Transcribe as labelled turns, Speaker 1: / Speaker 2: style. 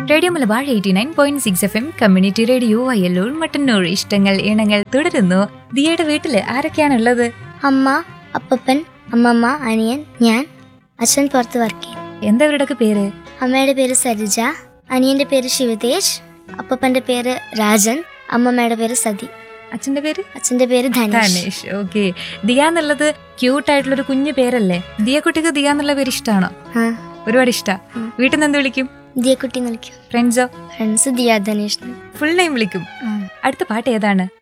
Speaker 1: Radio Malabar eighty nine point six F M community radio Vayalur Mattannur ഇഷ്ടങ്ങൾ ഇണങ്ങൾ തുടരുന്നു ദിയയുടെ വീട്ടില് ആരൊക്കെയാണുള്ളത്
Speaker 2: അമ്മ അപ്പപ്പൻ അമ്മമ്മ അനിയൻ ഞാൻ അച്ഛൻ പുറത്ത് വർക്ക് ചെയ്യും
Speaker 1: എന്താ ഇവരുടെയൊക്കെ പേര്
Speaker 2: അമ്മയുടെ പേര് സരിജ അനിയന്റെ പേര് ശിവതേജ് അപ്പപ്പന്റെ പേര് രാജൻ അമ്മമ്മയുടെ പേര് സതി
Speaker 1: അച്ഛന്റെ പേര്
Speaker 2: അച്ഛന്റെ പേര് ധനേഷ്
Speaker 1: ധനേഷ് ഓക്കെ ദിയ എന്നുള്ളത് ക്യൂട്ട് ആയിട്ടുള്ള ഒരു കുഞ്ഞു പേരല്ലേ ദിയ കുട്ടിക്ക് ദിയ എന്നുള്ള പേര് ഇഷ്ടമാണോ
Speaker 2: ആ
Speaker 1: ഒരുപാട് ഇഷ്ടാ
Speaker 2: ഉം.
Speaker 1: വീട്ടിൽ നിന്ന് എന്ത് വിളിക്കും
Speaker 2: ദിയക്കുട്ടി എന്ന് വിളിക്കും
Speaker 1: ഫ്രണ്ട്സോ
Speaker 2: ഫ്രണ്ട്സ് ദിയ ധനേഷ് എന്ന്.
Speaker 1: ഫുൾ നെയിം വിളിക്കും
Speaker 2: ആ.
Speaker 1: അടുത്ത പാട്ട് ഏതാണ്